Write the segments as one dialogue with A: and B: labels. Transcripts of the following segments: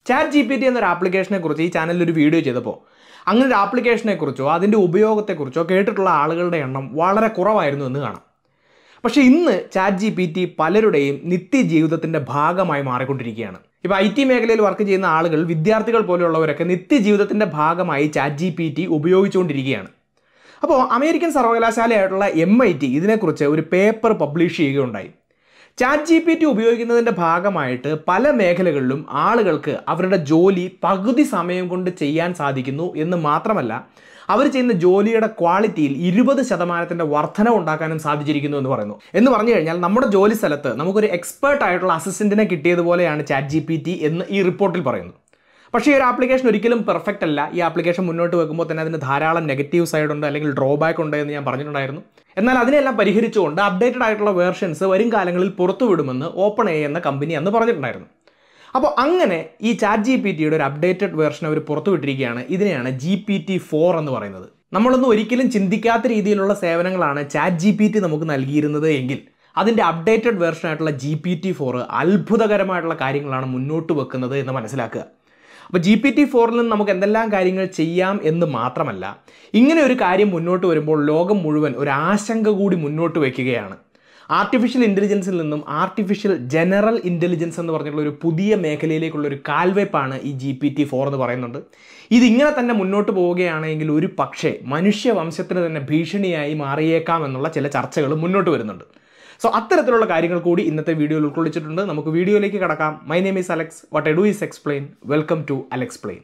A: chat G P T എന്നൊരു ആപ്ലിക്കേഷനെ കുറിച്ച് ഈ ചാനലിൽ ഒരു വീഡിയോ ചെയ്തപ്പോൾ അങ്ങനെ ഒരു ആപ്ലിക്കേഷനെ കുറിച്ചോ അതിൻ്റെ ഉപയോഗത്തെക്കുറിച്ചോ കേട്ടിട്ടുള്ള ആളുകളുടെ എണ്ണം വളരെ കുറവായിരുന്നു എന്ന് കാണാം പക്ഷേ ഇന്ന് ചാറ്റ് ജി പി ടി പലരുടെയും നിത്യജീവിതത്തിൻ്റെ ഭാഗമായി മാറിക്കൊണ്ടിരിക്കുകയാണ് ഇപ്പോൾ ഐ ടി മേഖലയിൽ വർക്ക് ചെയ്യുന്ന ആളുകൾ വിദ്യാർത്ഥികൾ പോലെയുള്ളവരൊക്കെ നിത്യജീവിതത്തിൻ്റെ ഭാഗമായി ചാറ്റ് ജി പി ടി ഉപയോഗിച്ചുകൊണ്ടിരിക്കുകയാണ് അപ്പോൾ അമേരിക്കൻ സർവകലാശാലയായിട്ടുള്ള എം ഐ ടി ഇതിനെക്കുറിച്ച് ഒരു പേപ്പർ പബ്ലിഷ് ചെയ്യുകയുണ്ടായി ചാറ്റ് ജി പി ടി ഉപയോഗിക്കുന്നതിൻ്റെ ഭാഗമായിട്ട് പല മേഖലകളിലും ആളുകൾക്ക് അവരുടെ ജോലി പകുതി സമയം കൊണ്ട് ചെയ്യാൻ സാധിക്കുന്നു എന്ന് മാത്രമല്ല അവർ ചെയ്യുന്ന ജോലിയുടെ ക്വാളിറ്റിയിൽ ഇരുപത് ശതമാനത്തിൻ്റെ വർധന ഉണ്ടാക്കാനും സാധിച്ചിരിക്കുന്നു എന്ന് പറയുന്നു എന്ന് പറഞ്ഞു കഴിഞ്ഞാൽ നമ്മുടെ ജോലി സ്ഥലത്ത് നമുക്കൊരു എക്സ്പേർട്ട് ആയിട്ടുള്ള അസിസ്റ്റന്റിനെ കിട്ടിയതുപോലെയാണ് ചാറ്റ് ജി പി ടി എന്ന് ഈ റിപ്പോർട്ടിൽ പറയുന്നു പക്ഷേ ഈ ഒരു ആപ്ലിക്കേഷൻ ഒരിക്കലും പെർഫെക്റ്റ് അല്ല ഈ ആപ്ലിക്കേഷൻ മുന്നോട്ട് വെക്കുമ്പോൾ തന്നെ അതിന് ധാരാളം നെഗറ്റീവ് സൈഡ് ഉണ്ട് അല്ലെങ്കിൽ ഡ്രോബാക്ക് ഉണ്ട് എന്ന് ഞാൻ പറഞ്ഞിട്ടുണ്ടായിരുന്നു എന്നാൽ അതിനെല്ലാം പരിഹരിച്ചുകൊണ്ട് അപ്ഡേറ്റഡ് ആയിട്ടുള്ള വേർഷൻസ് വരും കാലങ്ങളിൽ പുറത്തുവിടുമെന്ന് ഓപ്പൺ എ എന്ന കമ്പനി അന്ന് പറഞ്ഞിട്ടുണ്ടായിരുന്നു അപ്പോൾ അങ്ങനെ ഈ ചാറ്റ് ജി പി ടിയുടെ ഒരു അപ്ഡേറ്റഡ് വേർഷൻ അവർ പുറത്തുവിട്ടിരിക്കുകയാണ് ഇതിനെയാണ് ജി പി ടി ഫോർ എന്ന് പറയുന്നത് നമ്മളൊന്നും ഒരിക്കലും ചിന്തിക്കാത്ത രീതിയിലുള്ള സേവനങ്ങളാണ് ചാറ്റ് ജി പി ടി നമുക്ക് നൽകിയിരുന്നത് എങ്കിൽ അതിൻ്റെ അപ്ഡേറ്റഡ് വേർഷനായിട്ടുള്ള ജി പി ടി ഫോർ അത്ഭുതകരമായിട്ടുള്ള കാര്യങ്ങളാണ് മുന്നോട്ട് വെക്കുന്നത് എന്ന് മനസ്സിലാക്കുക അപ്പോൾ ജി പി ടി ഫോറിൽ നിന്ന് നമുക്ക് എന്തെല്ലാം കാര്യങ്ങൾ ചെയ്യാം എന്ന് മാത്രമല്ല ഇങ്ങനെ ഒരു കാര്യം മുന്നോട്ട് വരുമ്പോൾ ലോകം മുഴുവൻ ഒരു ആശങ്ക കൂടി മുന്നോട്ട് വയ്ക്കുകയാണ് ആർട്ടിഫിഷ്യൽ ഇൻ്റലിജൻസിൽ നിന്നും ആർട്ടിഫിഷ്യൽ ജനറൽ ഇൻ്റലിജൻസ് എന്ന് പറഞ്ഞിട്ടുള്ള ഒരു പുതിയ മേഖലയിലേക്കുള്ള ഒരു കാൽവയ്പ്പാണ് ഈ ജി പി ടി ഫോർ എന്ന് പറയുന്നുണ്ട് ഇതിങ്ങനെ തന്നെ മുന്നോട്ട് പോവുകയാണെങ്കിൽ ഒരു പക്ഷേ മനുഷ്യവംശത്തിന് തന്നെ ഭീഷണിയായി മാറിയേക്കാം എന്നുള്ള ചില ചർച്ചകൾ മുന്നോട്ട് വരുന്നുണ്ട് സോ അത്തരത്തിലുള്ള കാര്യങ്ങൾ കൂടി ഇന്നത്തെ വീഡിയോയിൽ ഉൾക്കൊള്ളിച്ചിട്ടുണ്ട് നമുക്ക് വീഡിയോയിലേക്ക് കടക്കാം my name is Alex what I do is explain welcome to Alexplain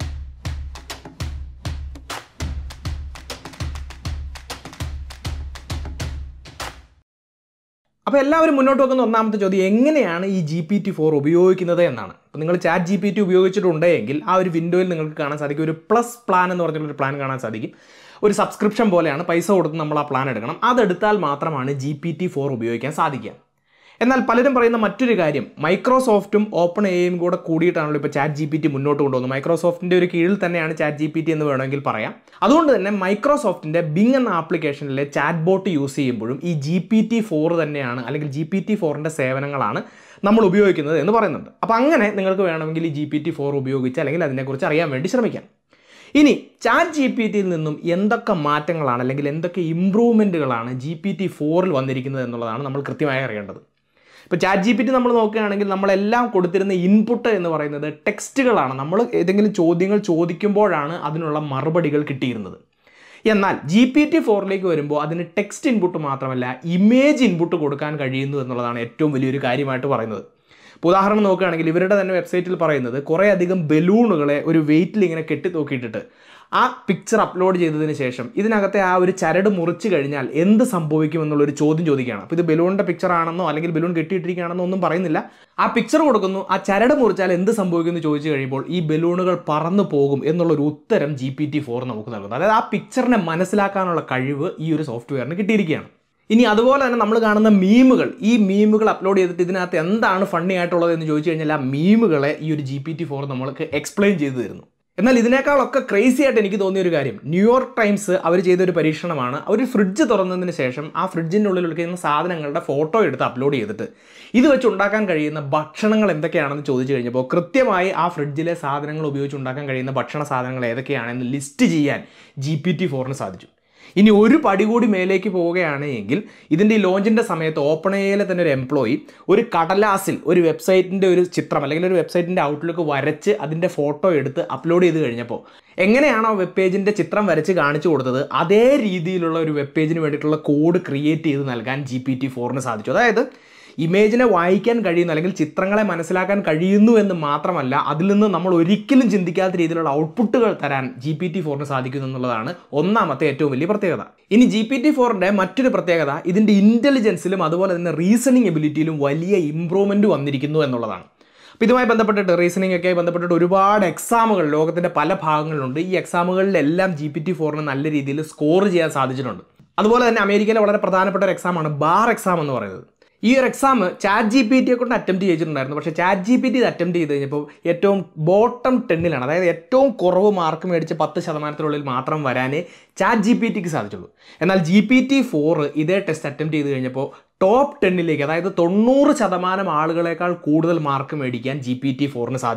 A: അപ്പോൾ എല്ലാവരും മുന്നോട്ട് വെക്കുന്ന ഒന്നാമത്തെ ചോദ്യം എങ്ങനെയാണ് ഈ ജി പി ടി ഫോർ ഉപയോഗിക്കുന്നത് എന്നാണ് അപ്പോൾ നിങ്ങൾ ചാറ്റ് ജി പി ടി ഉപയോഗിച്ചിട്ടുണ്ടെങ്കിൽ ആ ഒരു വിൻഡോയിൽ നിങ്ങൾക്ക് കാണാൻ സാധിക്കും ഒരു പ്ലസ് പ്ലാൻ എന്ന് പറഞ്ഞിട്ടുള്ള പ്ലാൻ കാണാൻ സാധിക്കും ഒരു സബ്സ്ക്രിപ്ഷൻ പോലെയാണ് പൈസ കൊടുത്ത് നമ്മൾ ആ പ്ലാൻ എടുക്കണം അതെടുത്താൽ മാത്രമാണ് ജി പി ടി ഫോർ ഉപയോഗിക്കാൻ സാധിക്കുക എന്നാൽ പലരും പറയുന്ന മറ്റൊരു കാര്യം മൈക്രോസോഫ്റ്റും ഓപ്പൺ എയും കൂടെ കൂടിയിട്ടാണല്ലോ ഇപ്പോൾ ചാറ്റ് ജി പി ടി മുന്നോട്ട് കൊണ്ടുവന്നത് മൈക്രോസോഫ്റ്റിൻ്റെ ഒരു കീഴിൽ തന്നെയാണ് ചാറ്റ് ജി പി ടി എന്ന് വേണമെങ്കിൽ പറയാം അതുകൊണ്ട് തന്നെ മൈക്രോസോഫ്റ്റിൻ്റെ ബിങ് എന്ന ആപ്ലിക്കേഷനിലെ ചാറ്റ് ബോട്ട് യൂസ് ചെയ്യുമ്പോഴും ഈ ജി പി ടി ഫോർ തന്നെയാണ് അല്ലെങ്കിൽ ജി പി ടി ഫോറിൻ്റെ സേവനങ്ങളാണ് നമ്മൾ ഉപയോഗിക്കുന്നത് എന്ന് പറയുന്നുണ്ട് അപ്പോൾ അങ്ങനെ നിങ്ങൾക്ക് വേണമെങ്കിൽ ഈ ജി പി ടി ഫോർ ഉപയോഗിച്ച് അല്ലെങ്കിൽ അതിനെക്കുറിച്ച് അറിയാൻ വേണ്ടി ശ്രമിക്കാം ഇനി ചാറ്റ് ജി പി ടിയിൽ നിന്നും എന്തൊക്കെ മാറ്റങ്ങളാണ് അല്ലെങ്കിൽ എന്തൊക്കെ ഇമ്പ്രൂവ്മെൻറ്റുകളാണ് ജി പി ടി ഫോറിൽ വന്നിരിക്കുന്നത് എന്നുള്ളതാണ് നമ്മൾ കൃത്യമായി അറിയേണ്ടത് ഇപ്പോൾ ചാറ്റ് ജി പി ടി നമ്മൾ നോക്കുകയാണെങ്കിൽ നമ്മളെല്ലാം കൊടുത്തിരുന്ന ഇൻപുട്ട് എന്ന് പറയുന്നത് ടെക്സ്റ്റുകളാണ് നമ്മൾ ഏതെങ്കിലും ചോദ്യങ്ങൾ ചോദിക്കുമ്പോഴാണ് അതിനുള്ള മറുപടികൾ കിട്ടിയിരുന്നത് എന്നാൽ ജി പി ടി ഫോറിലേക്ക് വരുമ്പോൾ അതിന് ടെക്സ്റ്റ് ഇൻപുട്ട് മാത്രമല്ല ഇമേജ് ഇൻപുട്ട് കൊടുക്കാൻ കഴിയുന്നു എന്നുള്ളതാണ് ഏറ്റവും വലിയൊരു കാര്യമായിട്ട് പറയുന്നത് ഇപ്പോൾ ഉദാഹരണം നോക്കുകയാണെങ്കിൽ ഇവരുടെ തന്നെ വെബ്സൈറ്റിൽ പറയുന്നത് കുറേ അധികം ബലൂണുകളെ ഒരു വെയിറ്റിൽ ഇങ്ങനെ കെട്ടി തൂക്കിയിട്ടിട്ട് ആ പിക്ചർ അപ്ലോഡ് ചെയ്തതിന് ശേഷം ഇതിനകത്തെ ആ ഒരു ചരട് മുറിച്ച് കഴിഞ്ഞാൽ എന്ത് സംഭവിക്കും എന്നുള്ളൊരു ചോദ്യം ചോദിക്കുകയാണ് അപ്പോൾ ഇത് ബലൂണിൻ്റെ പിക്ചർ ആണെന്നോ അല്ലെങ്കിൽ ബലൂൺ കെട്ടിയിട്ടിരിക്കുകയാണെന്നോ ഒന്നും പറയുന്നില്ല ആ പിക്ചർ കൊടുക്കുന്നു ആ ചരട് മുറിച്ചാൽ എന്ത് സംഭവിക്കും എന്ന് ചോദിച്ചു കഴിയുമ്പോൾ ഈ ബലൂണുകൾ പറന്നു പോകും എന്നുള്ളൊരു ഉത്തരം ജി പി ടി ഫോർ നമുക്ക് നൽകുന്നു അതായത് ആ പിക്ചറിനെ മനസ്സിലാക്കാനുള്ള കഴിവ് ഈ ഒരു സോഫ്റ്റ്വെയറിന് കിട്ടിയിരിക്കുകയാണ് ഇനി അതുപോലെ തന്നെ നമ്മൾ കാണുന്ന മീമുകൾ ഈ മീമുകൾ അപ്ലോഡ് ചെയ്തിട്ട് ഇതിനകത്ത് എന്താണ് ഫണ്ണി ആയിട്ടുള്ളത് എന്ന് ചോദിച്ചു കഴിഞ്ഞാൽ ആ മീമുകളെ ഈ ഒരു ജി പി ടി ഫോർ നമ്മൾക്ക് എക്സ്പ്ലെയിൻ ചെയ്തു തരുന്നു എന്നാൽ ഇതിനേക്കാളൊക്കെ ക്രേസി ആയിട്ട് എനിക്ക് തോന്നിയ ഒരു കാര്യം ന്യൂയോർക്ക് ടൈംസ് അവർ ചെയ്ത ഒരു പരീക്ഷണമാണ് ഒരു ഫ്രിഡ്ജ് തുറന്നതിന് ശേഷം ആ ഫ്രിഡ്ജിൻ്റെ ഉള്ളിൽ ഒളിക്കുന്ന സാധനങ്ങളുടെ ഫോട്ടോ എടുത്ത് അപ്ലോഡ് ചെയ്തിട്ട് ഇത് വെച്ച് ഉണ്ടാക്കാൻ കഴിയുന്ന ഭക്ഷണങ്ങൾ എന്തൊക്കെയാണെന്ന് ചോദിച്ചു കഴിഞ്ഞപ്പോൾ കൃത്യമായി ആ ഫ്രിഡ്ജിലെ സാധനങ്ങൾ ഉപയോഗിച്ച് ഉണ്ടാക്കാൻ കഴിയുന്ന ഭക്ഷണ സാധനങ്ങൾ ഏതൊക്കെയാണെന്ന് ലിസ്റ്റ് ചെയ്യാൻ ജി പി ടി ഫോറിന് സാധിച്ചു ഇനി ഒരു പടി കൂടി മേലേക്ക് പോവുകയാണ് എങ്കിൽ ഇതിൻ്റെ ഈ ലോഞ്ചിൻ്റെ സമയത്ത് ഓപ്പൺ എയിലെ തന്നെ ഒരു എംപ്ലോയി ഒരു കടലാസിൽ ഒരു വെബ്സൈറ്റിൻ്റെ ഒരു ചിത്രം അല്ലെങ്കിൽ ഒരു വെബ്സൈറ്റിൻ്റെ ഔട്ട്ലുക്ക് വരച്ച് അതിൻ്റെ ഫോട്ടോ എടുത്ത് അപ്ലോഡ് ചെയ്ത് കഴിഞ്ഞപ്പോൾ എങ്ങനെയാണോ വെബ് പേജിൻ്റെ ചിത്രം വരച്ച് കാണിച്ചു കൊടുത്തത് അതേ രീതിയിലുള്ള ഒരു വെബ് പേജിന് വേണ്ടിയിട്ടുള്ള കോഡ് ക്രിയേറ്റ് ചെയ്ത് നൽകാൻ ജി പി ടി ഫോറിന് സാധിച്ചു അതായത് ഇമേജിനെ വായിക്കാൻ കഴിയുന്നു അല്ലെങ്കിൽ ചിത്രങ്ങളെ മനസ്സിലാക്കാൻ കഴിയുന്നു എന്ന് മാത്രമല്ല അതിൽ നിന്ന് നമ്മൾ ഒരിക്കലും ചിന്തിക്കാത്ത രീതിയിലുള്ള ഔട്ട്പുട്ടുകൾ തരാൻ ജി പി ടി ഫോറിന് സാധിക്കുന്നു എന്നുള്ളതാണ് ഒന്നാമത്തെ ഏറ്റവും വലിയ പ്രത്യേകത ഇനി ജി പി ടി ഫോറിൻ്റെ മറ്റൊരു പ്രത്യേകത ഇതിൻ്റെ ഇൻ്റലിജൻസിലും അതുപോലെ തന്നെ റീസണിങ് എബിലിറ്റിയിലും വലിയ ഇമ്പ്രൂവ്മെൻറ്റ് വന്നിരിക്കുന്നു എന്നുള്ളതാണ് അപ്പോൾ ഇതുമായി ബന്ധപ്പെട്ടിട്ട് റീസണിംഗ് ഒക്കെ ബന്ധപ്പെട്ടിട്ട് ഒരുപാട് എക്സാമുകൾ ലോകത്തിൻ്റെ പല ഭാഗങ്ങളിലുണ്ട് ഈ എക്സാമുകളിലെല്ലാം ജി പി ടി ഫോറിന് നല്ല രീതിയിൽ സ്കോർ ചെയ്യാൻ സാധിച്ചിട്ടുണ്ട് അതുപോലെ തന്നെ അമേരിക്കയിലെ വളരെ പ്രധാനപ്പെട്ട ഒരു എക്സാമാണ് ബാർ എക്സാം എന്ന് പറയുന്നത് ഈ ഒരു എക്സാം ചാറ്റ് ജി പി ടിയെ കൊണ്ട് അറ്റംപ്റ്റ് ചെയ്തിട്ടുണ്ടായിരുന്നു പക്ഷേ ചാറ്റ് ജി പി ടി ഇത് അറ്റംപ്റ്റ് ചെയ്ത് കഴിഞ്ഞപ്പോൾ ഏറ്റവും ബോട്ടം ടെന്നിലാണ് അതായത് ഏറ്റവും കുറവ് മാർക്ക് മേടിച്ച് പത്ത് ശതമാനത്തിനുള്ളിൽ മാത്രം വരാനേ ചാറ്റ് ജി പി ടിക്ക് സാധിച്ചുള്ളൂ എന്നാൽ ജി പി ടി ഫോർ ഇതേ ടെസ്റ്റ് അറ്റംപ്റ്റ് ചെയ്ത് കഴിഞ്ഞപ്പോൾ ടോപ്പ് ടെന്നിലേക്ക് അതായത് തൊണ്ണൂറ് ശതമാനം ആളുകളെക്കാൾ കൂടുതൽ മാർക്ക് മേടിക്കാൻ ജി പി ടി ഫോറിന് സാധിച്ചു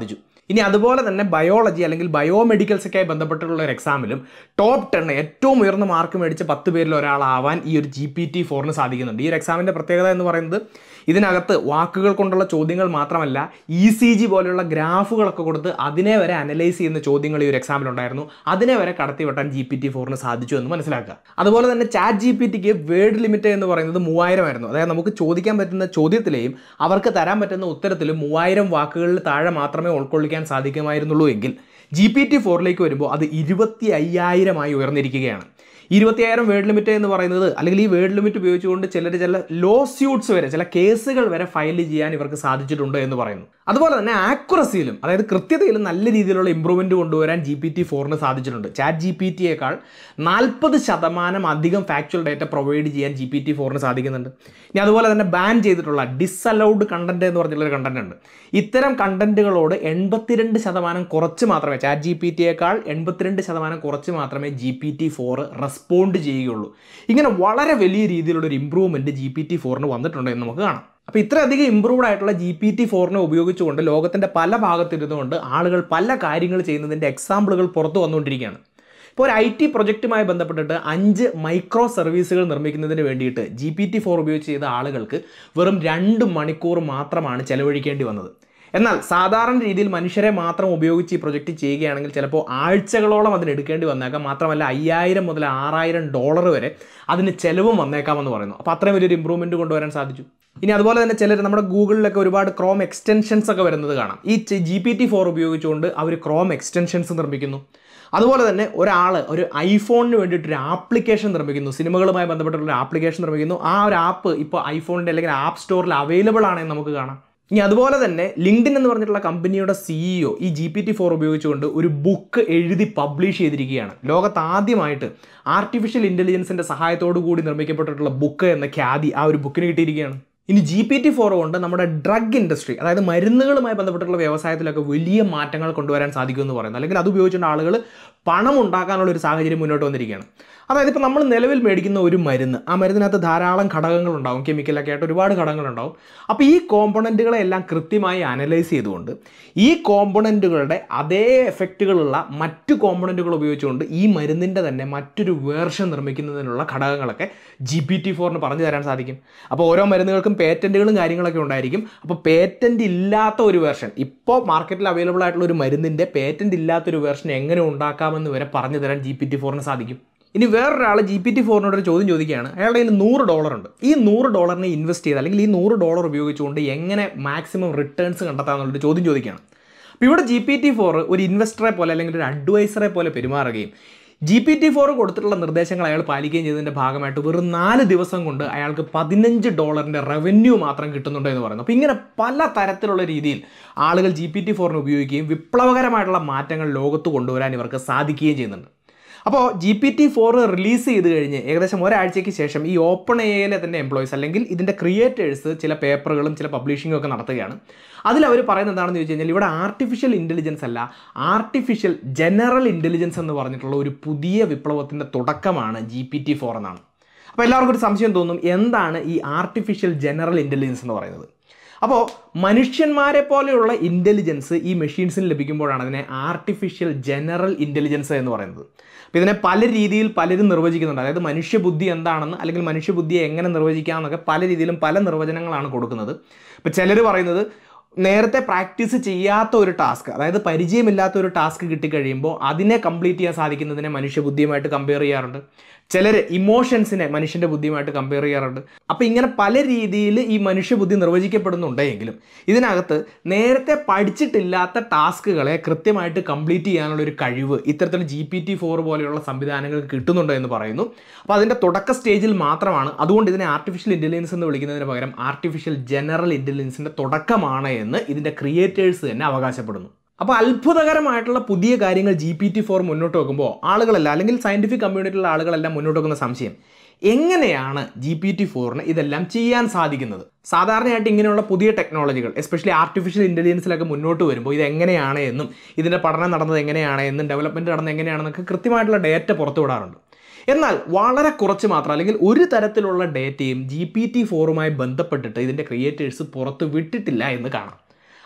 A: ഇനി അതുപോലെ തന്നെ ബയോളജി അല്ലെങ്കിൽ ബയോമെഡിക്കൽസൊക്കെയായി ബന്ധപ്പെട്ടിട്ടുള്ള ഒരു എക്സാമിലും ടോപ്പ് ടെൻ ഏറ്റവും ഉയർന്ന മാർക്ക് മേടിച്ച പത്ത് പേരിൽ ഒരാളാവാൻ ഈ ഒരു ജി പി ടി ഫോറിന് സാധിക്കുന്നുണ്ട് ഈ ഒരു എക്സാമിൻ്റെ പ്രത്യേകത എന്ന് പറയുന്നത് ഇതിനകത്ത് വാക്കുകൾ കൊണ്ടുള്ള ചോദ്യങ്ങൾ മാത്രമല്ല ഇ സി ജി പോലെയുള്ള ഗ്രാഫുകളൊക്കെ കൊടുത്ത് അതിനെ വരെ അനലൈസ് ചെയ്യുന്ന ചോദ്യങ്ങൾ ഈ ഒരു എക്സാമിലുണ്ടായിരുന്നു അതിനെ വരെ കടത്തിവെട്ടാൻ ജി പി ടി ഫോറിന് സാധിച്ചു എന്ന് മനസ്സിലാക്കുക അതുപോലെ തന്നെ ചാറ്റ് ജി പി ടിക്ക് വേർഡ് ലിമിറ്റ് എന്ന് പറയുന്നത് മൂവായിരം ആയിരുന്നു അതായത് നമുക്ക് ചോദിക്കാൻ പറ്റുന്ന ചോദ്യത്തിലെയും അവർക്ക് തരാൻ പറ്റുന്ന ഉത്തരത്തിലും മൂവായിരം വാക്കുകളിൽ താഴെ മാത്രമേ ഉൾക്കൊള്ളിക്കാൻ സാധിക്കുമായിരുന്നുള്ളൂ എങ്കിൽ ജി പി ടി ഫോറിലേക്ക് വരുമ്പോൾ അത് ഇരുപത്തി അയ്യായിരമായി ഉയർന്നിരിക്കുകയാണ് ഇരുപത്തിയായിരം വേർഡ് ലിമിറ്റ് എന്ന് പറയുന്നത് അല്ലെങ്കിൽ ഈ വേർഡ് ലിമിറ്റ് ഉപയോഗിച്ചുകൊണ്ട് ചിലർ ചില ലോ സ്യൂട്ട്സ് വരെ ചില കേസുകൾ വരെ ഫയൽ ചെയ്യാൻ ഇവർക്ക് സാധിച്ചിട്ടുണ്ട് എന്ന് പറയുന്നു അതുപോലെ തന്നെ ആക്യുറസിയിലും അതായത് കൃത്യതയിലും നല്ല രീതിയിലുള്ള ഇമ്പ്രൂവ്മെന്റ് കൊണ്ടുവരാൻ ജി പി ടി ഫോറിന് സാധിച്ചിട്ടുണ്ട് ചാറ്റ് ജി പി ടിയേക്കാൾ നാൽപ്പത് ശതമാനം അധികം ഫാക്ച്വൽ ഡേറ്റ പ്രൊവൈഡ് ചെയ്യാൻ ജി പി ടി ഫോറിന് സാധിക്കുന്നുണ്ട് ഇനി അതുപോലെ തന്നെ ബാൻ ചെയ്തിട്ടുള്ള ഡിസലൗഡ് കണ്ടന്റ് എന്ന് പറഞ്ഞിട്ടുള്ള കണ്ടന്റ് ഉണ്ട് ഇത്തരം കണ്ടന്റുകളോട് എൺപത്തിരണ്ട് ശതമാനം കുറച്ച് മാത്രമേ ചാറ്റ് ജി പി ടിയേക്കാൾ എൺപത്തിരണ്ട് ശതമാനം കുറച്ച് മാത്രമേ G P T four respond ചെയ്യുകയുള്ളൂ ഇങ്ങനെ വളരെ വലിയ രീതിയിലുള്ള ഒരു ഇമ്പ്രൂവ്മെൻറ്റ് ജി പി ടി ഫോറിന് വന്നിട്ടുണ്ട് എന്ന് നമുക്ക് കാണാം അപ്പോൾ ഇത്രയധികം ഇമ്പ്രൂവ്ഡ് ആയിട്ടുള്ള ജി പി ടി ഫോറിനെ ഉപയോഗിച്ചുകൊണ്ട് ലോകത്തിൻ്റെ പല ഭാഗത്തിരുന്നുകൊണ്ട് ആളുകൾ പല കാര്യങ്ങൾ ചെയ്യുന്നതിൻ്റെ എക്സാമ്പിളുകൾ പുറത്തു വന്നുകൊണ്ടിരിക്കുകയാണ് ഇപ്പോൾ ഒരു ഐ ടി പ്രൊജക്റ്റുമായി ബന്ധപ്പെട്ടിട്ട് അഞ്ച് മൈക്രോ സർവീസുകൾ നിർമ്മിക്കുന്നതിന് വേണ്ടിയിട്ട് ജി പി ടി ഫോർ ഉപയോഗിച്ച് ചെയ്ത ആളുകൾക്ക് വെറും രണ്ട് മണിക്കൂർ മാത്രമാണ് ചെലവഴിക്കേണ്ടി വന്നത് എന്നാൽ സാധാരണ രീതിയിൽ മനുഷ്യരെ മാത്രം ഉപയോഗിച്ച് ഈ പ്രൊജക്റ്റ് ചെയ്യുകയാണെങ്കിൽ ചിലപ്പോൾ ആഴ്ചകളോളം അതിന് എടുക്കേണ്ടി വന്നേക്കാം മാത്രമല്ല അയ്യായിരം മുതൽ ആറായിരം ഡോളർ വരെ അതിന് ചിലവും വന്നേക്കാമെന്ന് പറയുന്നു അപ്പോൾ അത്രയും വലിയൊരു ഇമ്പ്രൂവ്മെൻറ്റ് കൊണ്ടുവരാൻ സാധിച്ചു ഇനി അതുപോലെ തന്നെ ചിലർ നമ്മുടെ ഗൂഗിളിലൊക്കെ ഒരുപാട് ക്രോം എക്സ്റ്റൻഷൻസ് ഒക്കെ വരുന്നത് കാണാം ഈ ജി പി ടി ഫോർ ഉപയോഗിച്ചുകൊണ്ട് അവർ ക്രോം എക്സ്റ്റൻഷൻസ് നിർമ്മിക്കുന്നു അതുപോലെ തന്നെ ഒരാൾ ഒരു ഐഫോണിന് വേണ്ടിയിട്ട് ഒരു ആപ്ലിക്കേഷൻ നിർമ്മിക്കുന്നു സിനിമകളുമായി ബന്ധപ്പെട്ടുള്ള ഒരു ആപ്ലിക്കേഷൻ നിർമ്മിക്കുന്നു ആ ഒരു ആപ്പ് ഇപ്പോൾ ഐഫോണിൻ്റെ അല്ലെങ്കിൽ ആപ്പ് സ്റ്റോറിൽ അവൈലബിൾ ആണെന്ന് നമുക്ക് കാണാം ഇനി അതുപോലെ തന്നെ ലിങ്ക്ഡിൻ എന്ന് പറഞ്ഞിട്ടുള്ള കമ്പനിയുടെ സിഇഒ ഈ ജി പി ടി ഫോർ ഉപയോഗിച്ചുകൊണ്ട് ഒരു ബുക്ക് എഴുതി പബ്ലിഷ് ചെയ്തിരിക്കുകയാണ് ലോകത്ത് ആദ്യമായിട്ട് ആർട്ടിഫിഷ്യൽ ഇൻ്റലിജൻസിൻ്റെ സഹായത്തോടു കൂടി നിർമ്മിക്കപ്പെട്ടിട്ടുള്ള ബുക്ക് എന്ന ഖ്യാതി ആ ഒരു ബുക്കിന് കിട്ടിയിരിക്കുകയാണ് ഇനി ജി പി ടി ഫോർ കൊണ്ട് നമ്മുടെ ഡ്രഗ് ഇൻഡസ്ട്രി അതായത് മരുന്നുകളുമായി ബന്ധപ്പെട്ടുള്ള വ്യവസായത്തിലൊക്കെ വലിയ മാറ്റങ്ങൾ കൊണ്ടുവരാൻ സാധിക്കുമെന്ന് പറയുന്നു അല്ലെങ്കിൽ അത് ഉപയോഗിച്ചുകൊണ്ട് ആളുകൾ പണം ഉണ്ടാക്കാനുള്ള ഒരു സാഹചര്യം മുന്നോട്ട് വന്നിരിക്കുകയാണ് അതായത് ഇപ്പോൾ നമ്മൾ നിലവിൽ മേടിക്കുന്ന ഒരു മരുന്ന് ആ മരുന്നിനകത്ത് ധാരാളം ഘടകങ്ങളുണ്ടാവും കെമിക്കലൊക്കെ ആയിട്ട് ഒരുപാട് ഘടകങ്ങളുണ്ടാവും അപ്പോൾ ഈ കോമ്പണൻറ്റുകളെ എല്ലാം കൃത്യമായി അനലൈസ് ചെയ്തുകൊണ്ട് ഈ കോമ്പണൻറ്റുകളുടെ അതേ എഫക്റ്റുകളുള്ള മറ്റു കോമ്പണൻറ്റുകൾ ഉപയോഗിച്ചുകൊണ്ട് ഈ മരുന്നിൻ്റെ തന്നെ മറ്റൊരു വേർഷൻ നിർമ്മിക്കുന്നതിനുള്ള ഘടകങ്ങളൊക്കെ ജി പി ടി ഫോറിന് പറഞ്ഞു തരാൻ സാധിക്കും അപ്പോൾ ഓരോ മരുന്നുകൾക്കും പേറ്റൻറ്റുകളും കാര്യങ്ങളൊക്കെ ഉണ്ടായിരിക്കും അപ്പോൾ പേറ്റൻ്റ് ഇല്ലാത്ത ഒരു വേർഷൻ ഇപ്പോൾ മാർക്കറ്റിൽ അവൈലബിൾ ആയിട്ടുള്ള ഒരു മരുന്നിൻ്റെ പേറ്റൻ്റ് ഇല്ലാത്തൊരു വേർഷൻ എങ്ങനെ ഉണ്ടാക്കാമെന്ന് വരെ പറഞ്ഞു തരാൻ ജി പി ടി ഫോറിന് സാധിക്കും ഇനി വേറൊരാൾ ജി പി ടി ഫോറിനോട് ഒരു ചോദ്യം ചോദിക്കുകയാണ് അയാളുടെ കയ്യിൽ നൂറ് ഡോളർ ഉണ്ട് ഈ നൂറ് ഡോളറിനെ ഇൻവെസ്റ്റ് ചെയ്ത് അല്ലെങ്കിൽ ഈ നൂറ് ഡോളർ ഉപയോഗിച്ചുകൊണ്ട് എങ്ങനെ മാക്സിമം റിട്ടേൺസ് കണ്ടെത്താമെന്നുള്ളൊരു ചോദ്യം ചോദിക്കുകയാണ് അപ്പോൾ ഇവിടെ ജി പി ടി ഫോർ ഒരു ഇൻവെസ്റ്ററെ പോലെ അല്ലെങ്കിൽ ഒരു അഡ്വൈസറെ പോലെ പെരുമാറുകയും ജി പി ടി ഫോർ കൊടുത്തിട്ടുള്ള നിർദ്ദേശങ്ങൾ അയാൾ പാലിക്കുകയും ചെയ്തതിൻ്റെ ഭാഗമായിട്ട് വെറും നാല് ദിവസം കൊണ്ട് അയാൾക്ക് പതിനഞ്ച് ഡോളറിൻ്റെ റവന്യൂ മാത്രം കിട്ടുന്നുണ്ട് എന്ന് പറയുന്നു അപ്പോൾ ഇങ്ങനെ പല തരത്തിലുള്ള രീതിയിൽ ആളുകൾ ജി പി ടി ഫോറിനെ ഉപയോഗിക്കുകയും വിപ്ലവകരമായിട്ടുള്ള മാറ്റങ്ങൾ ലോകത്ത് കൊണ്ടുവരാൻ ഇവർക്ക് സാധിക്കുകയും ചെയ്യുന്നുണ്ട് അപ്പോൾ G P T four release ചെയ്ത് കഴിഞ്ഞ് ഏകദേശം ഒരാഴ്ചയ്ക്ക് ശേഷം ഈ ഓപ്പൺ എയിലെ തന്നെ എംപ്ലോയീസ് അല്ലെങ്കിൽ ഇതിൻ്റെ ക്രിയേറ്റേഴ്സ് ചില പേപ്പറുകളും ചില പബ്ലിഷിങ്ങും ഒക്കെ നടത്തുകയാണ് അതിൽ അവർ പറയുന്നത് എന്താണെന്ന് ചോദിച്ചു കഴിഞ്ഞാൽ ഇവിടെ ആർട്ടിഫിഷ്യൽ ഇൻ്റലിജൻസ് അല്ല ആർട്ടിഫിഷ്യൽ ജനറൽ ഇൻ്റലിജൻസ് എന്ന് പറഞ്ഞിട്ടുള്ള ഒരു പുതിയ വിപ്ലവത്തിൻ്റെ തുടക്കമാണ് ജി പി ടി ഫോർ എന്നാണ് അപ്പോൾ എല്ലാവർക്കും ഒരു സംശയം തോന്നും എന്താണ് ഈ ആർട്ടിഫിഷ്യൽ ജനറൽ ഇൻ്റലിജൻസ് എന്ന് പറയുന്നത് അപ്പോൾ മനുഷ്യന്മാരെ പോലെയുള്ള ഇൻ്റലിജൻസ് ഈ മെഷീൻസിന് ലഭിക്കുമ്പോഴാണ് അതിനെ ആർട്ടിഫിഷ്യൽ ജനറൽ ഇൻ്റലിജൻസ് എന്ന് പറയുന്നത് അപ്പോൾ ഇതിനെ പല രീതിയിൽ പലരും നിർവചിക്കുന്നുണ്ട് അതായത് മനുഷ്യബുദ്ധി എന്താണെന്ന് അല്ലെങ്കിൽ മനുഷ്യബുദ്ധിയെ എങ്ങനെ നിർവചിക്കാമെന്നൊക്കെ പല രീതിയിലും പല നിർവചനങ്ങളാണ് കൊടുക്കുന്നത് ഇപ്പോൾ ചിലർ പറയുന്നത് നേരത്തെ പ്രാക്ടീസ് ചെയ്യാത്ത ഒരു ടാസ്ക് അതായത് പരിചയമില്ലാത്ത ഒരു ടാസ്ക് കിട്ടിക്കഴിയുമ്പോൾ അതിനെ കംപ്ലീറ്റ് ചെയ്യാൻ സാധിക്കുന്നതിനെ മനുഷ്യബുദ്ധിയുമായിട്ട് കമ്പയർ ചെയ്യാറുണ്ട് ചിലർ ഇമോഷൻസിനെ മനുഷ്യൻ്റെ ബുദ്ധിയുമായിട്ട് കമ്പയർ ചെയ്യാറുണ്ട് അപ്പോൾ ഇങ്ങനെ പല രീതിയിൽ ഈ മനുഷ്യബുദ്ധി നിർവചിക്കപ്പെടുന്നുണ്ടെങ്കിലും ഇതിനകത്ത് നേരത്തെ പഠിച്ചിട്ടില്ലാത്ത ടാസ്കുകളെ കൃത്യമായിട്ട് കംപ്ലീറ്റ് ചെയ്യാനുള്ള ഒരു കഴിവ് ഇത്തരത്തിൽ ജി പി ടി ഫോർ പോലെയുള്ള സംവിധാനങ്ങൾക്ക് കിട്ടുന്നുണ്ട് എന്ന് പറയുന്നു അപ്പോൾ അതിൻ്റെ തുടക്ക സ്റ്റേജിൽ മാത്രമാണ് അതുകൊണ്ട് ഇതിനെ ആർട്ടിഫിഷ്യൽ ഇൻ്റലിജൻസ് എന്ന് വിളിക്കുന്നതിന് പകരം ആർട്ടിഫിഷ്യൽ ജനറൽ ഇൻ്റലിജൻസിൻ്റെ തുടക്കമാണ് എന്ന് ഇതിൻ്റെ ക്രിയേറ്റേഴ്സ് തന്നെ അവകാശപ്പെടുന്നു അപ്പോൾ അത്ഭുതകരമായിട്ടുള്ള പുതിയ കാര്യങ്ങൾ ജി പി ടി ഫോർ മുന്നോട്ട് വെക്കുമ്പോൾ ആളുകളല്ല അല്ലെങ്കിൽ സയൻറ്റിഫിക് കമ്മ്യൂണിറ്റിയിലുള്ള ആളുകളെല്ലാം മുന്നോട്ട് വെക്കുന്ന സംശയം എങ്ങനെയാണ് ജി പി ടി ഫോറിന് ഇതെല്ലാം ചെയ്യാൻ സാധിക്കുന്നത് സാധാരണയായിട്ട് ഇങ്ങനെയുള്ള പുതിയ ടെക്നോളജികൾ എസ്പെഷ്യലി ആർട്ടിഫിഷ്യൽ ഇൻ്റലിജൻസിലൊക്കെ മുന്നോട്ട് വരുമ്പോൾ ഇത് എങ്ങനെയാണ് എന്നും ഇതിൻ്റെ പഠനം നടന്നത് എങ്ങനെയാണ് എന്നും ഡെവലപ്മെൻറ്റ് നടന്നത് എങ്ങനെയാണെന്നൊക്കെ കൃത്യമായിട്ടുള്ള ഡേറ്റ പുറത്തുവിടാറുണ്ട് എന്നാൽ വളരെ കുറച്ച് മാത്രം അല്ലെങ്കിൽ ഒരു തരത്തിലുള്ള ഡേറ്റയും ജി പി ടി ഫോറുമായി ബന്ധപ്പെട്ടിട്ട് ഇതിൻ്റെ ക്രിയേറ്റേഴ്സ് പുറത്ത് വിട്ടിട്ടില്ല എന്ന് കാണാം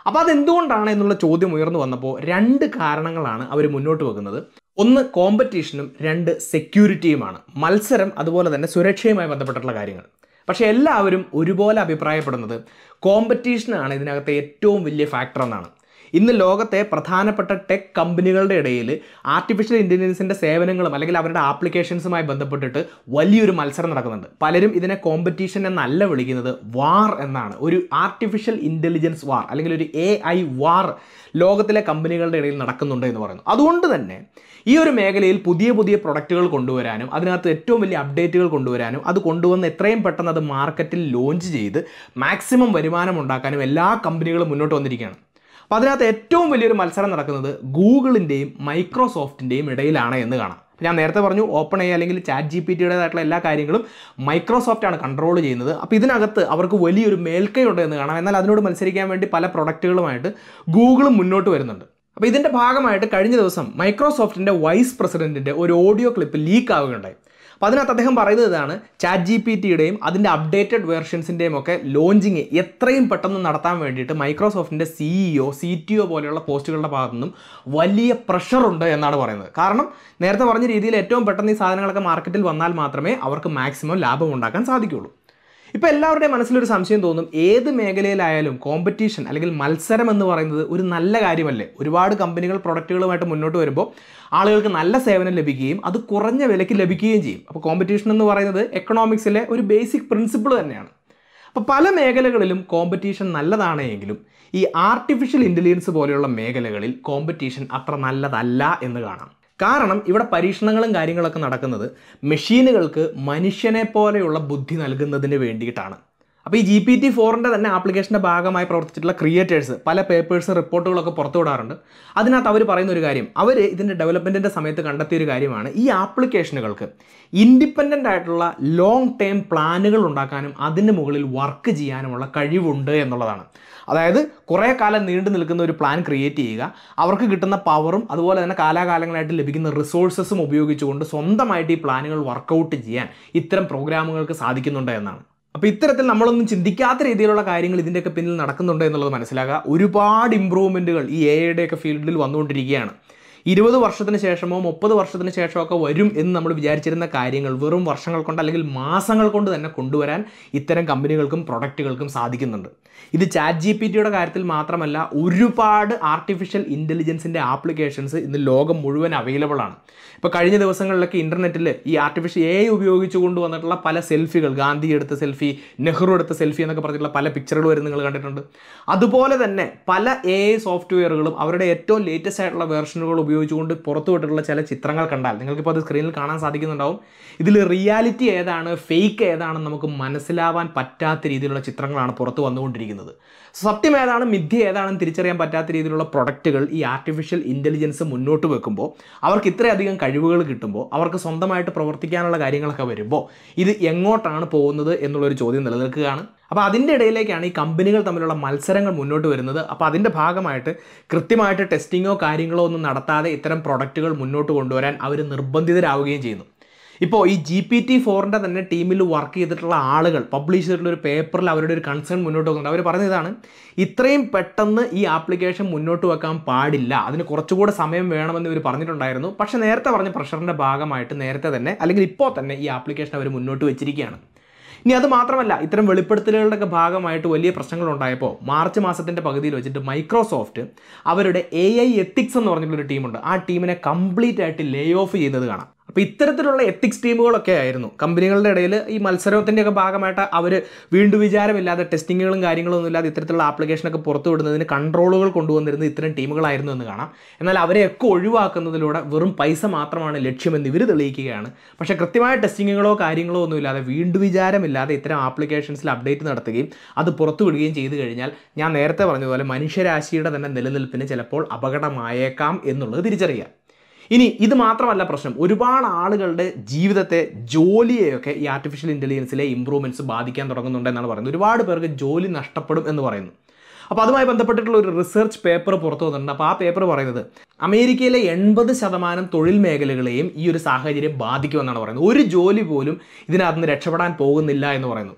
A: അപ്പോൾ അതെന്തുകൊണ്ടാണ് എന്നുള്ള ചോദ്യം ഉയർന്നു വന്നപ്പോൾ രണ്ട് കാരണങ്ങളാണ് അവർ മുന്നോട്ട് വെക്കുന്നത് ഒന്ന് കോമ്പറ്റീഷനും രണ്ട് സെക്യൂരിറ്റിയുമാണ് മത്സരം അതുപോലെ തന്നെ സുരക്ഷയുമായി ബന്ധപ്പെട്ടിട്ടുള്ള കാര്യങ്ങൾ പക്ഷേ എല്ലാവരും ഒരുപോലെ അഭിപ്രായപ്പെടുന്നത് കോമ്പറ്റീഷനാണ് ഇതിനകത്തെ ഏറ്റവും വലിയ ഫാക്ടർ എന്നാണ് ഇന്ന് ലോകത്തെ പ്രധാനപ്പെട്ട ടെക് കമ്പനികളുടെ ഇടയിൽ ആർട്ടിഫിഷ്യൽ ഇൻ്റലിജൻസിൻ്റെ സേവനങ്ങളും അല്ലെങ്കിൽ അവരുടെ ആപ്ലിക്കേഷൻസുമായി ബന്ധപ്പെട്ടിട്ട് വലിയൊരു മത്സരം നടക്കുന്നുണ്ട് പലരും ഇതിനെ കോമ്പറ്റീഷൻ എന്നല്ല വിളിക്കുന്നത് വാർ എന്നാണ് ഒരു ആർട്ടിഫിഷ്യൽ ഇൻ്റലിജൻസ് വാർ അല്ലെങ്കിൽ ഒരു എ ഐ വാർ ലോകത്തിലെ കമ്പനികളുടെ ഇടയിൽ നടക്കുന്നുണ്ട് എന്ന് പറയുന്നു അതുകൊണ്ട് തന്നെ ഈ ഒരു മേഖലയിൽ പുതിയ പുതിയ പ്രൊഡക്റ്റുകൾ കൊണ്ടുവരാനും അതിനകത്ത് ഏറ്റവും വലിയ അപ്ഡേറ്റുകൾ കൊണ്ടുവരാനും അത് കൊണ്ടുവന്ന് എത്രയും പെട്ടെന്ന് അത് മാർക്കറ്റിൽ ലോഞ്ച് ചെയ്ത് മാക്സിമം വരുമാനം ഉണ്ടാക്കാനും എല്ലാ കമ്പനികളും മുന്നോട്ട് വന്നിരിക്കുകയാണ് അപ്പോൾ അതിനകത്ത് ഏറ്റവും വലിയൊരു മത്സരം നടക്കുന്നത് ഗൂഗിളിൻ്റെയും മൈക്രോസോഫ്റ്റിൻ്റെയും ഇടയിലാണ് എന്ന് കാണാം ഞാൻ നേരത്തെ പറഞ്ഞു ഓപ്പൺ എ അല്ലെങ്കിൽ ചാറ്റ് ജി പി ടിയുടേതായിട്ടുള്ള എല്ലാ കാര്യങ്ങളും മൈക്രോസോഫ്റ്റ് ആണ് കൺട്രോൾ ചെയ്യുന്നത് അപ്പോൾ ഇതിനകത്ത് അവർക്ക് വലിയൊരു മേൽക്കൈയുണ്ട് എന്ന് കാണാം എന്നാൽ അതിനോട് മത്സരിക്കാൻ വേണ്ടി പല പ്രൊഡക്റ്റുകളുമായിട്ട് ഗൂഗിളും മുന്നോട്ട് വരുന്നുണ്ട് അപ്പോൾ ഇതിൻ്റെ ഭാഗമായിട്ട് കഴിഞ്ഞ ദിവസം മൈക്രോസോഫ്റ്റിൻ്റെ വൈസ് പ്രസിഡന്റിൻ്റെ ഒരു ഓഡിയോ ക്ലിപ്പ് ലീക്ക് ആവുകയുണ്ടായി അപ്പോൾ അതിനകത്ത് അദ്ദേഹം പറയുന്നത് ഇതാണ് ചാറ്റ് ജി പി ടിയുടെയും അതിൻ്റെ അപ്ഡേറ്റഡ് വേർഷൻസിൻ്റെയും ഒക്കെ ലോഞ്ചിങ് എത്രയും പെട്ടെന്ന് നടത്താൻ വേണ്ടിയിട്ട് മൈക്രോസോഫ്റ്റിൻ്റെ സിഇഒ സി ടി ഒ പോലെയുള്ള പോസ്റ്റുകളുടെ ഭാഗത്തു നിന്നും വലിയ പ്രഷറുണ്ട് എന്നാണ് പറയുന്നത് കാരണം നേരത്തെ പറഞ്ഞ രീതിയിൽ ഏറ്റവും പെട്ടെന്ന് ഈ സാധനങ്ങളൊക്കെ മാർക്കറ്റിൽ വന്നാൽ മാത്രമേ അവർക്ക് മാക്സിമം ലാഭം ഉണ്ടാക്കാൻ സാധിക്കുകയുള്ളൂ ഇപ്പോൾ എല്ലാവരുടെയും മനസ്സിലൊരു സംശയം തോന്നും ഏത് മേഖലയിലായാലും കോമ്പറ്റീഷൻ അല്ലെങ്കിൽ മത്സരം എന്ന് പറയുന്നത് ഒരു നല്ല കാര്യമല്ലേ ഒരുപാട് കമ്പനികൾ പ്രൊഡക്റ്റുകളുമായിട്ട് മുന്നോട്ട് വരുമ്പോൾ ആളുകൾക്ക് നല്ല സേവനം ലഭിക്കുകയും അത് കുറഞ്ഞ വിലയ്ക്ക് ലഭിക്കുകയും ചെയ്യും അപ്പോൾ കോമ്പറ്റീഷൻ എന്ന് പറയുന്നത് എക്കണോമിക്സിലെ ഒരു ബേസിക് പ്രിൻസിപ്പിൾ തന്നെയാണ് അപ്പോൾ പല മേഖലകളിലും കോമ്പറ്റീഷൻ നല്ലതാണ് എങ്കിലും ഈ ആർട്ടിഫിഷ്യൽ ഇൻ്റലിജൻസ് പോലെയുള്ള മേഖലകളിൽ കോമ്പറ്റീഷൻ അത്ര നല്ലതല്ല എന്ന് കാണാം കാരണം ഇവിടെ പരീക്ഷണങ്ങളും കാര്യങ്ങളൊക്കെ നടക്കുന്നത് മെഷീനുകൾക്ക് മനുഷ്യനെ പോലെയുള്ള ബുദ്ധി നൽകുന്നതിന് വേണ്ടിയിട്ടാണ് അപ്പോൾ ഈ ജി പി ടി ഫോറിൻ്റെ തന്നെ ആപ്ലിക്കേഷൻ്റെ ഭാഗമായി പ്രവർത്തിച്ചിട്ടുള്ള ക്രിയേറ്റേഴ്സ് പല പേപ്പേഴ്സ് റിപ്പോർട്ടുകളൊക്കെ പുറത്തു വിടാറുണ്ട് അതിനകത്ത് അവർ പറയുന്ന ഒരു കാര്യം അവർ ഇതിൻ്റെ ഡെവലപ്മെൻറ്റിൻ്റെ സമയത്ത് കണ്ടെത്തിയ ഒരു കാര്യമാണ് ഈ ആപ്ലിക്കേഷനുകൾക്ക് ഇൻഡിപെൻഡൻ്റ് ആയിട്ടുള്ള ലോങ് ടേം പ്ലാനുകൾ ഉണ്ടാക്കാനും അതിന് മുകളിൽ വർക്ക് ചെയ്യാനുമുള്ള കഴിവുണ്ട് എന്നുള്ളതാണ് അതായത് കുറേ കാലം നീണ്ടു നിൽക്കുന്ന ഒരു പ്ലാൻ ക്രിയേറ്റ് ചെയ്യുക അവർക്ക് കിട്ടുന്ന പവറും അതുപോലെ തന്നെ കാലാകാലങ്ങളായിട്ട് ലഭിക്കുന്ന റിസോഴ്സസും ഉപയോഗിച്ചുകൊണ്ട് സ്വന്തമായിട്ട് ഈ പ്ലാനുകൾ വർക്കൗട്ട് ചെയ്യാൻ ഇത്തരം പ്രോഗ്രാമുകൾക്ക് സാധിക്കുന്നുണ്ട് എന്നാണ് അപ്പോൾ ഇത്തരത്തിൽ നമ്മളൊന്നും ചിന്തിക്കാത്ത രീതിയിലുള്ള കാര്യങ്ങൾ ഇതിൻ്റെയൊക്കെ പിന്നിൽ നടക്കുന്നുണ്ട് എന്നുള്ളത് മനസ്സിലാക്കുക ഒരുപാട് ഇമ്പ്രൂവ്മെൻറ്റുകൾ ഈ എ ഐയുടെയൊക്കെ ഫീൽഡിൽ വന്നുകൊണ്ടിരിക്കുകയാണ് ഇരുപത് വർഷത്തിന് ശേഷമോ മുപ്പത് വർഷത്തിന് ശേഷമോ ഒക്കെ വരും എന്ന് നമ്മൾ വിചാരിച്ചിരുന്ന കാര്യങ്ങൾ വെറും വർഷങ്ങൾ കൊണ്ട് അല്ലെങ്കിൽ മാസങ്ങൾ കൊണ്ട് തന്നെ കൊണ്ടുവരാൻ ഇത്തരം കമ്പനികൾക്കും പ്രൊഡക്റ്റുകൾക്കും സാധിക്കുന്നുണ്ട് ഇത് ചാറ്റ് ജി പി ടിയുടെ കാര്യത്തിൽ മാത്രമല്ല ഒരുപാട് ആർട്ടിഫിഷ്യൽ ഇൻ്റലിജൻസിൻ്റെ ആപ്ലിക്കേഷൻസ് ഇന്ന് ലോകം മുഴുവൻ അവൈലബിൾ ആണ് ഇപ്പോൾ കഴിഞ്ഞ ദിവസങ്ങളിലൊക്കെ ഇൻ്റർനെറ്റിൽ ഈ ആർട്ടിഫിഷ്യൽ എ ഉപയോഗിച്ച് കൊണ്ടുവന്നിട്ടുള്ള പല സെൽഫികൾ ഗാന്ധി എടുത്ത സെൽഫി നെഹ്റു എടുത്ത സെൽഫി എന്നൊക്കെ പറഞ്ഞിട്ടുള്ള പല പിക്ചറുകൾ വരും നിങ്ങൾ കണ്ടിട്ടുണ്ട് അതുപോലെ തന്നെ പല എ ഐ സോഫ്റ്റ്വെയറുകളും അവരുടെ ഏറ്റവും ലേറ്റസ്റ്റ് ആയിട്ടുള്ള വേർഷനുകൾ ഉപയോഗിച്ചുകൊണ്ട് പുറത്തുവിട്ടിട്ടുള്ള ചില ചിത്രങ്ങൾ കണ്ടാൽ നിങ്ങൾക്കിപ്പോൾ അത് സ്ക്രീനിൽ കാണാൻ സാധിക്കുന്നുണ്ടാവും ഇതിൽ റിയാലിറ്റി ഏതാണ് ഫേക്ക് ഏതാണെന്ന് നമുക്ക് മനസ്സിലാവാൻ പറ്റാത്ത രീതിയിലുള്ള ചിത്രങ്ങളാണ് പുറത്ത് വന്നുകൊണ്ടിരിക്കുന്നത് സത്യം ഏതാണ് മിഥ്യ ഏതാണെന്ന് തിരിച്ചറിയാൻ പറ്റാത്ത രീതിയിലുള്ള പ്രൊഡക്റ്റുകൾ ഈ ആർട്ടിഫിഷ്യൽ ഇൻ്റലിജൻസ് മുന്നോട്ട് വെക്കുമ്പോൾ അവർക്ക് ഇത്രയധികം കഴിവുകൾ കിട്ടുമ്പോൾ അവർക്ക് സ്വന്തമായിട്ട് പ്രവർത്തിക്കാനുള്ള കാര്യങ്ങളൊക്കെ വരുമ്പോൾ ഇത് എങ്ങോട്ടാണ് പോകുന്നത് എന്നുള്ളൊരു ചോദ്യം നിലനിൽക്കുകയാണ് അപ്പോൾ അതിൻ്റെ ഇടയിലേക്കാണ് ഈ കമ്പനികൾ തമ്മിലുള്ള മത്സരങ്ങൾ മുന്നോട്ട് വരുന്നത് അപ്പോൾ അതിൻ്റെ ഭാഗമായിട്ട് കൃത്യമായിട്ട് ടെസ്റ്റിങ്ങോ കാര്യങ്ങളോ ഒന്നും നടത്താതെ ഇത്തരം പ്രൊഡക്റ്റുകൾ മുന്നോട്ട് കൊണ്ടുവരാൻ അവർ നിർബന്ധിതരാവുകയും ചെയ്യുന്നു ഇപ്പോൾ ഈ ജി പി ടി ഫോറിൻ്റെ തന്നെ ടീമിൽ വർക്ക് ചെയ്തിട്ടുള്ള ആളുകൾ പബ്ലിഷ് ചെയ്തിട്ടുള്ള ഒരു പേപ്പറിൽ അവരുടെ ഒരു കൺസേൺ മുന്നോട്ട് വെക്കുന്നുണ്ട് അവർ പറഞ്ഞതാണ് ഇത്രയും പെട്ടെന്ന് ഈ ആപ്ലിക്കേഷൻ മുന്നോട്ട് വെക്കാൻ പാടില്ല അതിന് കുറച്ചുകൂടെ സമയം വേണമെന്ന് ഇവർ പറഞ്ഞിട്ടുണ്ടായിരുന്നു പക്ഷേ നേരത്തെ പറഞ്ഞ പ്രഷറിൻ്റെ ഭാഗമായിട്ട് നേരത്തെ തന്നെ അല്ലെങ്കിൽ ഇപ്പോൾ തന്നെ ഈ ആപ്ലിക്കേഷൻ അവർ മുന്നോട്ട് വെച്ചിരിക്കുകയാണ് ഇനി അത് മാത്രമല്ല ഇത്തരം വെളിപ്പെടുത്തലുകളുടെ ഭാഗമായിട്ട് വലിയ പ്രശ്നങ്ങൾ ഉണ്ടായപ്പോൾ മാർച്ച് മാസത്തിൻ്റെ പകുതിയിൽ വെച്ചിട്ട് മൈക്രോസോഫ്റ്റ് അവരുടെ എ ഐ എത്തിക്സ് എന്ന് പറഞ്ഞിട്ടുള്ളൊരു ടീമുണ്ട് ആ ടീമിനെ കംപ്ലീറ്റ് ആയിട്ട് ലേ ഓഫ് ചെയ്യുന്നത് കാണാം അപ്പോൾ ഇത്തരത്തിലുള്ള എത്തിക്സ് ടീമുകളൊക്കെ ആയിരുന്നു കമ്പനികളുടെ ഇടയിൽ ഈ മത്സരത്തിൻ്റെയൊക്കെ ഭാഗമായിട്ട് അവർ വീണ്ടും വിചാരമില്ലാതെ ടെസ്റ്റിങ്ങുകളും കാര്യങ്ങളും ഒന്നും ഇല്ലാതെ ഇത്തരത്തിലുള്ള ആപ്ലിക്കേഷനൊക്കെ പുറത്തു വിടുന്നതിന് കൺട്രോളുകൾ കൊണ്ടുവന്നിരുന്നത് ഇത്തരം ടീമുകളായിരുന്നു എന്ന് കാണാം എന്നാൽ അവരെയൊക്കെ ഒഴിവാക്കുന്നതിലൂടെ വെറും പൈസ മാത്രമാണ് ലക്ഷ്യമെന്ന് ഇവർ തെളിയിക്കുകയാണ് പക്ഷേ കൃത്യമായ ടെസ്റ്റിങ്ങുകളോ കാര്യങ്ങളോ ഒന്നും ഇല്ലാതെ വീണ്ടും വിചാരമില്ലാതെ ഇത്തരം ആപ്ലിക്കേഷൻസിൽ അപ്ഡേറ്റ് നടത്തുകയും അത് പുറത്തു വിടുകയും ചെയ്തു കഴിഞ്ഞാൽ ഞാൻ നേരത്തെ പറഞ്ഞതുപോലെ മനുഷ്യരാശിയുടെ തന്നെ നിലനിൽപ്പിന് ചിലപ്പോൾ അപകടമായേക്കാം എന്നുള്ളത് തിരിച്ചറിയുക ഇനി ഇത് മാത്രമല്ല പ്രശ്നം ഒരുപാട് ആളുകളുടെ ജീവിതത്തെ ജോലിയെയൊക്കെ ഈ ആർട്ടിഫിഷ്യൽ ഇൻ്റലിജൻസിലെ ഇമ്പ്രൂവ്മെൻറ്റ്സ് ബാധിക്കാൻ തുടങ്ങുന്നുണ്ട് എന്നാണ് പറയുന്നത് ഒരുപാട് പേർക്ക് ജോലി നഷ്ടപ്പെടും എന്ന് പറയുന്നു അപ്പോൾ അതുമായി ബന്ധപ്പെട്ടിട്ടുള്ള ഒരു റിസർച്ച് പേപ്പർ പുറത്തു വന്നിട്ടുണ്ട് അപ്പോൾ ആ പേപ്പർ പറയുന്നത് അമേരിക്കയിലെ എൺപത് ശതമാനം തൊഴിൽ മേഖലകളെയും ഈ ഒരു സാഹചര്യം ബാധിക്കുമെന്നാണ് പറയുന്നത് ഒരു ജോലി പോലും ഇതിനകത്ത് നിന്ന് രക്ഷപ്പെടാൻ പോകുന്നില്ല എന്ന് പറയുന്നു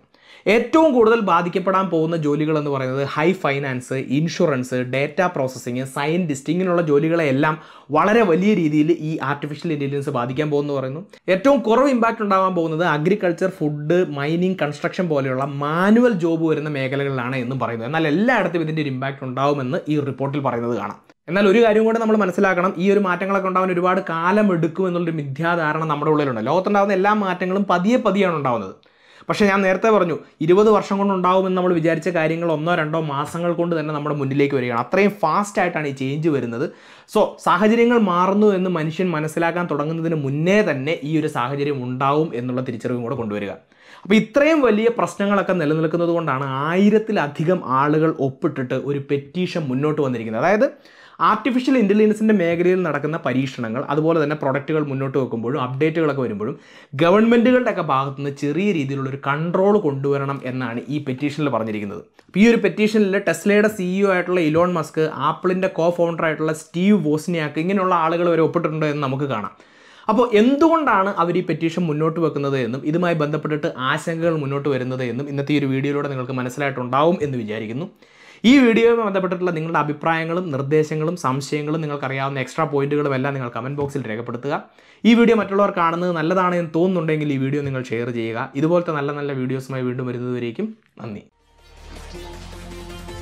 A: ഏറ്റവും കൂടുതൽ ബാധിക്കപ്പെടാൻ പോകുന്ന ജോലികൾ എന്ന് പറയുന്നത് high finance insurance data processing scientist ഇങ്ങനെയുള്ള ജോലികളെല്ലാം വളരെ വലിയ രീതിയിൽ ഈ ആർട്ടിഫിഷ്യൽ ഇൻ്റലിജൻസ് ബാധിക്കാൻ പോകുന്നു പറയുന്നു ഏറ്റവും കുറവ് ഇമ്പാക്റ്റ് ഉണ്ടാകാൻ പോകുന്നത് അഗ്രികൾച്ചർ ഫുഡ് മൈനിങ് കൺസ്ട്രക്ഷൻ പോലെയുള്ള മാനുവൽ ജോബ് വരുന്ന മേഖലകളിലാണ് എന്നും പറയുന്നത് എന്നാൽ എല്ലായിടത്തും ഇതിൻ്റെ ഒരു ഇമ്പാക്റ്റ് ഉണ്ടാവുമെന്ന് ഈ റിപ്പോർട്ടിൽ പറയുന്നത് കാണാം എന്നാൽ ഒരു കാര്യം കൂടെ നമ്മൾ മനസ്സിലാക്കണം ഈ ഒരു മാറ്റങ്ങളൊക്കെ ഉണ്ടാവാൻ ഒരുപാട് കാലം എടുക്കും എന്നുള്ളൊരു മിഥ്യാധാരണ നമ്മുടെ ഉള്ളിലുണ്ട് ലോകത്തുണ്ടാകുന്ന എല്ലാ മാറ്റങ്ങളും പതിയെ പതിയാണ് ഉണ്ടാകുന്നത് പക്ഷേ ഞാൻ നേരത്തെ പറഞ്ഞു ഇരുപത് വർഷം കൊണ്ട് ഉണ്ടാവുമെന്ന് നമ്മൾ വിചാരിച്ച കാര്യങ്ങൾ ഒന്നോ രണ്ടോ മാസങ്ങൾ കൊണ്ട് തന്നെ നമ്മുടെ മുന്നിലേക്ക് വരികയാണ് അത്രയും ഫാസ്റ്റ് ആയിട്ടാണ് ഈ ചേഞ്ച് വരുന്നത് സോ സാഹചര്യങ്ങൾ മാറുന്നു എന്ന് മനുഷ്യൻ മനസ്സിലാക്കാൻ തുടങ്ങുന്നതിന് മുന്നേ തന്നെ ഈ ഒരു സാഹചര്യം ഉണ്ടാവും എന്നുള്ള തിരിച്ചറിവും കൂടെ കൊണ്ടുവരിക അപ്പോൾ ഇത്രയും വലിയ പ്രശ്നങ്ങളൊക്കെ നിലനിൽക്കുന്നത് കൊണ്ടാണ് ആയിരത്തിലധികം ആളുകൾ ഒപ്പിട്ടിട്ട് ഒരു പെറ്റീഷൻ മുന്നോട്ട് വന്നിരിക്കുന്നത് അതായത് ആർട്ടിഫിഷ്യൽ ഇൻ്റലിജൻസിൻ്റെ മേഖലയിൽ നടക്കുന്ന പരീക്ഷണങ്ങൾ അതുപോലെ തന്നെ പ്രൊഡക്റ്റുകൾ മുന്നോട്ട് വെക്കുമ്പോഴും അപ്ഡേറ്റുകളൊക്കെ വരുമ്പോഴും ഗവൺമെൻറ്റുകളുടെ ഒക്കെ ഭാഗത്തു നിന്ന് ചെറിയ രീതിയിലുള്ള ഒരു കൺട്രോൾ കൊണ്ടുവരണം എന്നാണ് ഈ പെറ്റീഷനിൽ പറഞ്ഞിരിക്കുന്നത് അപ്പോൾ ഈ ഒരു പെറ്റീഷനിൽ ടെസ്ലയുടെ സിഇഒ ആയിട്ടുള്ള ഇലോൺ മസ്ക് ആപ്പിളിൻ്റെ കോ ഫൗണ്ടർ ആയിട്ടുള്ള സ്റ്റീവ് വോസ്നിയാക്ക് ഇങ്ങനെയുള്ള ആളുകൾ വരെ ഒപ്പിട്ടിട്ടുണ്ട് എന്ന് നമുക്ക് കാണാം അപ്പോൾ എന്തുകൊണ്ടാണ് അവർ ഈ പെറ്റീഷൻ മുന്നോട്ട് വെക്കുന്നത് എന്നും ഇതുമായി ബന്ധപ്പെട്ടിട്ട് ആശങ്കകൾ മുന്നോട്ട് വരുന്നത് എന്നും ഇന്നത്തെ ഈ ഒരു വീഡിയോയിലൂടെ നിങ്ങൾക്ക് മനസ്സിലായിട്ടുണ്ടാവും എന്ന് വിചാരിക്കുന്നു ഈ വീഡിയോയുമായി ബന്ധപ്പെട്ടിട്ടുള്ള നിങ്ങളുടെ അഭിപ്രായങ്ങളും നിർദ്ദേശങ്ങളും സംശയങ്ങളും നിങ്ങൾക്കറിയാവുന്ന എക്സ്ട്രാ പോയിന്റുകളും എല്ലാം നിങ്ങൾ കമൻറ്റ് ബോക്സിൽ രേഖപ്പെടുത്തുക ഈ വീഡിയോ മറ്റുള്ളവർ കാണുന്നത് നല്ലതാണ് എന്ന് തോന്നുന്നുണ്ടെങ്കിൽ ഈ വീഡിയോ നിങ്ങൾ ഷെയർ ചെയ്യുക ഇതുപോലത്തെ നല്ല നല്ല വീഡിയോസുമായി വീണ്ടും വരുന്നതുവരേക്കും നന്ദി